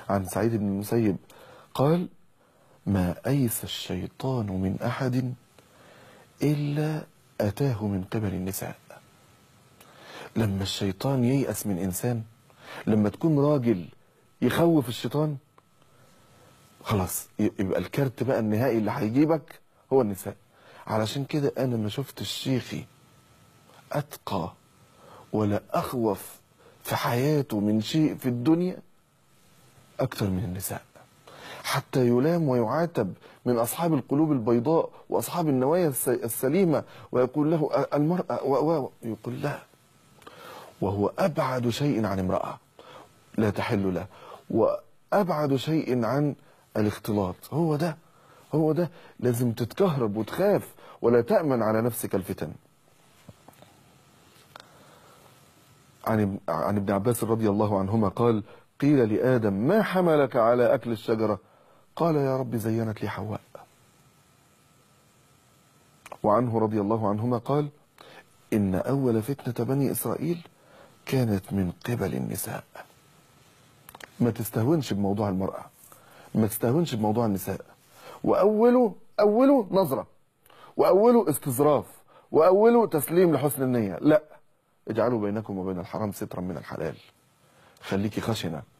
عن سعيد بن المسيب قال ما أيس الشيطان من أحد إلا أتاه من قبل النساء لما الشيطان ييأس من إنسان لما تكون راجل يخوف الشيطان خلاص يبقى الكارت بقى النهائي اللي هيجيبك هو النساء علشان كده أنا ما شفت شيخي أتقى ولا أخوف في حياته من شيء في الدنيا أكثر من النساء حتى يلام ويعاتب من أصحاب القلوب البيضاء وأصحاب النوايا الس- السليمة ويقول له المرأة و و يقول لا وهو أبعد شيء عن امرأة لا تحل له وأبعد شيء عن الاختلاط هو ده هو ده لازم تتكهرب وتخاف ولا تأمن على نفسك الفتن عن ابن- عن ابن عباس رضي الله عنهما قال قيل لآدم ما حملك على أكل الشجرة قال يا رب زينت لي حواء وعنه رضي الله عنهما قال إن أول فتنة بني إسرائيل كانت من قبل النساء ما تستهونش بموضوع المرأة ما تستهونش بموضوع النساء وأوله أوله نظرة وأوله استظراف وأوله تسليم لحسن النية لا اجعلوا بينكم وبين الحرام سترا من الحلال خليكي خشنة